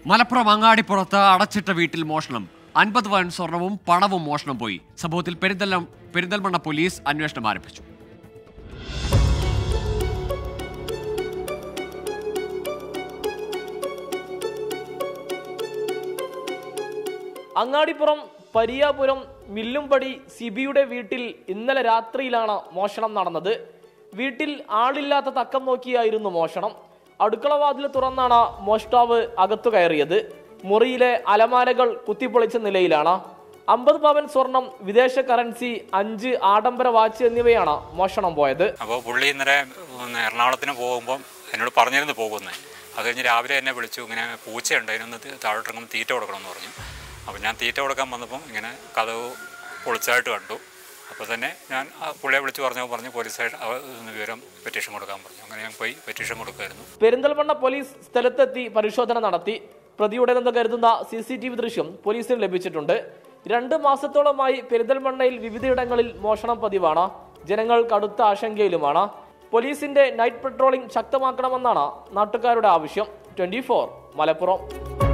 മലപ്പുറം അങ്ങാടിപ്പുറത്ത് അടച്ചിട്ട വീട്ടിൽ മോഷണം അൻപത് പവൻ സ്വർണവും പണവും മോഷണം പോയി സംഭവത്തിൽ പെരിന്തൽ പെരിന്തൽമണ്ണ പോലീസ് അന്വേഷണം ആരംഭിച്ചു അങ്ങാടിപ്പുറം പരിയാപുരം മില്ലുംപടി സിബിയുടെ വീട്ടിൽ ഇന്നലെ രാത്രിയിലാണ് മോഷണം നടന്നത് വീട്ടിൽ ആളില്ലാത്ത തക്കം നോക്കിയായിരുന്നു മോഷണം അടുക്കളവാതിൽ തുറന്നാണ് മോഷ്ടാവ് അകത്തു കയറിയത് മുറിയിലെ അലമാരകൾ കുത്തിപ്പൊളിച്ച നിലയിലാണ് അമ്പത് പവൻ സ്വർണം വിദേശ കറൻസി അഞ്ച് ആഡംബര വാച്ച് എന്നിവയാണ് മോഷണം പോയത് അപ്പോൾ പുള്ളി ഇന്നലെ പിന്നെ എറണാകുളത്തിന് പോകുമ്പം എന്നോട് പറഞ്ഞിരുന്നു പോകുന്നത് അത് കഴിഞ്ഞ് രാവിലെ എന്നെ വിളിച്ചു ഇങ്ങനെ പൂച്ചയുണ്ട് അതിനൊന്ന് തി- താഴോട്ടിറങ്ങുമ്പോൾ തീറ്റ കൊടുക്കണമെന്ന് പറഞ്ഞു അപ്പോൾ ഞാൻ തീറ്റ കൊടുക്കാൻ വന്നപ്പം ഇങ്ങനെ കഥവ് പൊളിച്ചായിട്ട് കണ്ടു അപ്പോൾ തന്നെ ഞാൻ ആ പുള്ളിയെ വിളിച്ച് പറഞ്ഞു പറഞ്ഞു പോലീസായിട്ട് അവ ഒന്ന് വിവരം പെറ്റീഷൻ കൊടുക്കാൻ പറഞ്ഞു അങ്ങനെ ഞാൻ പോയി പെറ്റീഷൻ കൊടുക്കുമായിരുന്നു പെരിന്തൽമണ്ണ പോലീസ് സ്ഥലത്തെത്തി പരിശോധന നടത്തി പ്രതിയുടേതെന്ന് കരുതുന്ന സി സി ടി വി ദൃശ്യം പോലീസിന് ലഭിച്ചിട്ടുണ്ട് രണ്ട് മാസത്തോളമായി പെരിന്തൽമണ്ണയിൽ വിവിധയിടങ്ങളിൽ മോഷണം പതിവാണ് ജനങ്ങൾ കടുത്ത ആശങ്കയിലുമാണ് പോലീസിന്റെ നൈറ്റ് പെട്രോളിംഗ് ശക്തമാക്കണമെന്നാണ് നാട്ടുകാരുടെ ആവശ്യം ട്വന്റി മലപ്പുറം